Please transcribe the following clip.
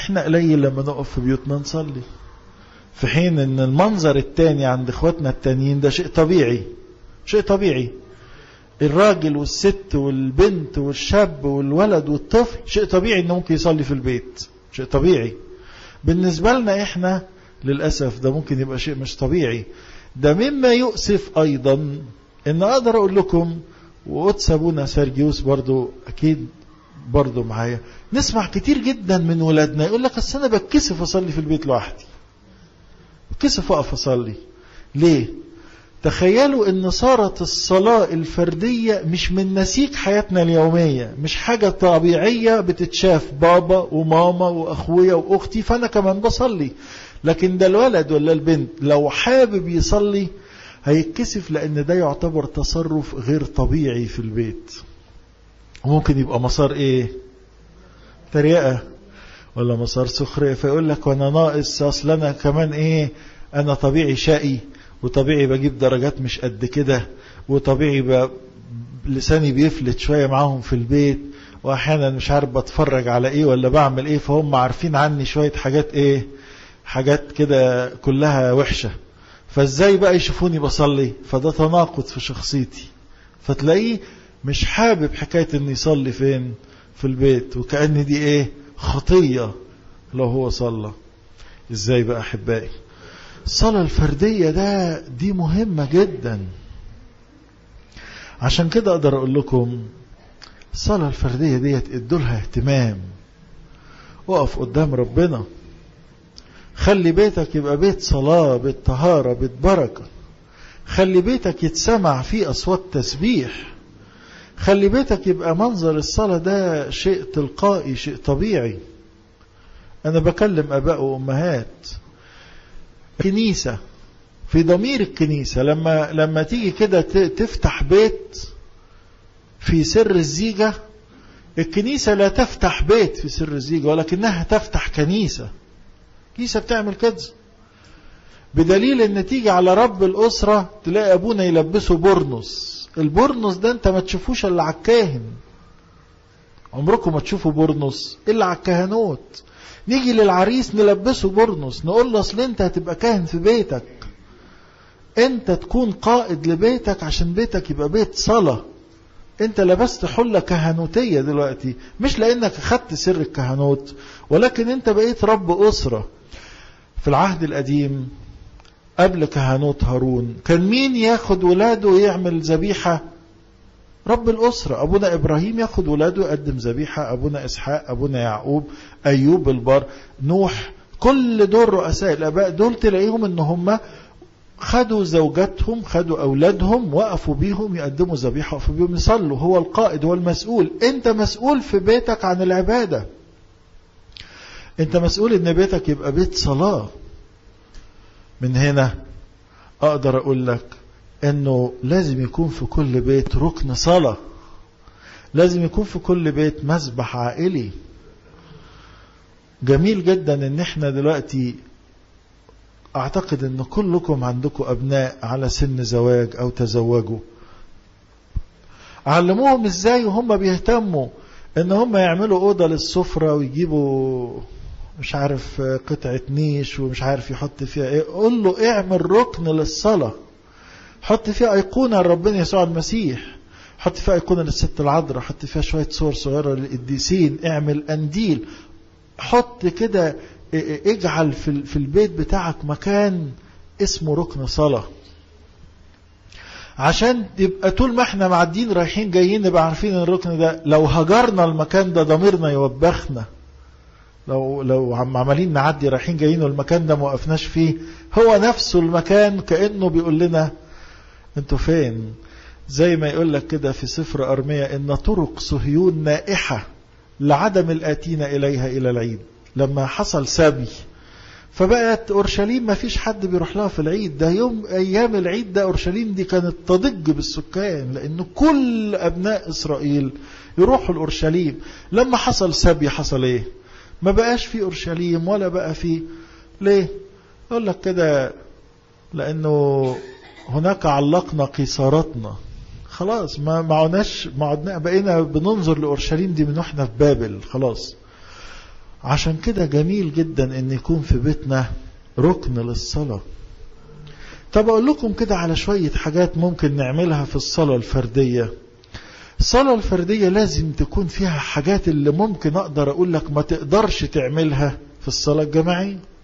احنا قليل لما نقف في بيوتنا نصلي في حين ان المنظر التاني عند اخواتنا التانيين ده شيء طبيعي شيء طبيعي الراجل والست والبنت والشاب والولد والطفل شيء طبيعي انه ممكن يصلي في البيت شيء طبيعي بالنسبة لنا احنا للأسف ده ممكن يبقى شيء مش طبيعي ده مما يؤسف ايضا ان اقدر اقول لكم وقدس ابونا سيرجيوس برضو اكيد برضو معايا نسمع كتير جدا من ولادنا يقول لك اصل انا بتكسف اصلي في البيت لوحدي بتكسف اقف اصلي ليه تخيلوا ان صارت الصلاة الفردية مش من نسيج حياتنا اليومية مش حاجة طبيعية بتتشاف بابا وماما واخويا واختي فانا كمان بصلي لكن ده الولد ولا البنت لو حابب يصلي هيتكسف لان ده يعتبر تصرف غير طبيعي في البيت وممكن يبقى مسار ايه تريقة ولا مسار سخرية فيقول لك وانا ناقص اصل انا كمان ايه انا طبيعي شقي وطبيعي بجيب درجات مش قد كده وطبيعي ب... لساني بيفلت شوية معاهم في البيت واحيانا مش عارف بتفرج على ايه ولا بعمل ايه فهم عارفين عني شوية حاجات ايه حاجات كده كلها وحشة فازاي بقى يشوفوني بصلي فده تناقض في شخصيتي فتلاقيه مش حابب حكاية ان يصلي فين في البيت وكأن دي ايه خطية لو هو صلى ازاي بقى احبائي الصلاة الفردية ده دي مهمة جدا عشان كده اقدر اقول لكم الصلاة الفردية ديت ادولها اهتمام وقف قدام ربنا خلي بيتك يبقى بيت صلاة بيت طهارة بيت بركة خلي بيتك يتسمع فيه أصوات تسبيح خلي بيتك يبقى منظر الصلاة ده شيء تلقائي شيء طبيعي أنا بكلم أباء وأمهات كنيسة في ضمير الكنيسة لما لما تيجي كده تفتح بيت في سر الزيجة الكنيسة لا تفتح بيت في سر الزيجة ولكنها تفتح كنيسة كنيسة بتعمل كده بدليل ان تيجي على رب الأسرة تلاقي أبونا يلبسه برنس البرنس ده انت ما تشوفوش الا على الكاهن عمركم ما تشوفوا برنس الا على الكهنوت نيجي للعريس نلبسه برنس نقول له اصل انت هتبقى كاهن في بيتك انت تكون قائد لبيتك عشان بيتك يبقى بيت صلاة انت لبست حلة كهنوتية دلوقتي مش لانك اخدت سر الكهنوت ولكن انت بقيت رب اسرة في العهد القديم قبل كهنوت هارون كان مين ياخد ولاده ويعمل ذبيحة رب الأسرة أبونا إبراهيم ياخد ولاده يقدم ذبيحة أبونا إسحاق أبونا يعقوب أيوب البر نوح كل دول رؤساء الآباء دول تلاقيهم إن هم خدوا زوجاتهم خدوا أولادهم وقفوا بيهم يقدموا ذبيحة وقفوا بيهم يصلوا هو القائد هو المسؤول أنت مسؤول في بيتك عن العبادة أنت مسؤول إن بيتك يبقى بيت صلاة من هنا أقدر أقول لك أنه لازم يكون في كل بيت ركن صلاة لازم يكون في كل بيت مسبح عائلي جميل جدا ان احنا دلوقتي اعتقد ان كلكم عندكم ابناء على سن زواج او تزوجوا علموهم ازاي وهم بيهتموا ان هم يعملوا اوضه للسفره ويجيبوا مش عارف قطعة نيش ومش عارف يحط فيها ايه قول له اعمل ركن للصلاة حط فيها ايقونة لربنا يسوع المسيح حط فيها ايقونة للست العذراء حط فيها شوية صور صغيرة للقديسين اعمل قنديل حط كده اجعل في في البيت بتاعك مكان اسمه ركن صلاة عشان يبقى طول ما احنا معدين رايحين جايين نبقى عارفين ان الركن ده لو هجرنا المكان ده ضميرنا يوبخنا لو لو عم عمالين نعدي رايحين جايين والمكان ده ما وقفناش فيه هو نفسه المكان كأنه بيقول لنا انتوا فين زي ما يقول لك كده في سفر أرمية إن طرق صهيون نائحة لعدم الآتين إليها إلى العيد لما حصل سبي فبقت أورشليم ما فيش حد بيروح لها في العيد ده يوم أيام العيد ده أورشليم دي كانت تضج بالسكان لأن كل أبناء إسرائيل يروحوا لأورشليم لما حصل سبي حصل إيه ما بقاش في أورشليم ولا بقى في ليه أقول لك كده لأنه هناك علقنا قيصاراتنا خلاص ما معوناش ما عدنا بقينا بننظر لأورشليم دي من واحنا في بابل خلاص عشان كده جميل جدا ان يكون في بيتنا ركن للصلاة طب اقول لكم كده على شوية حاجات ممكن نعملها في الصلاة الفردية الصلاة الفردية لازم تكون فيها حاجات اللي ممكن اقدر اقول لك ما تقدرش تعملها في الصلاة الجماعية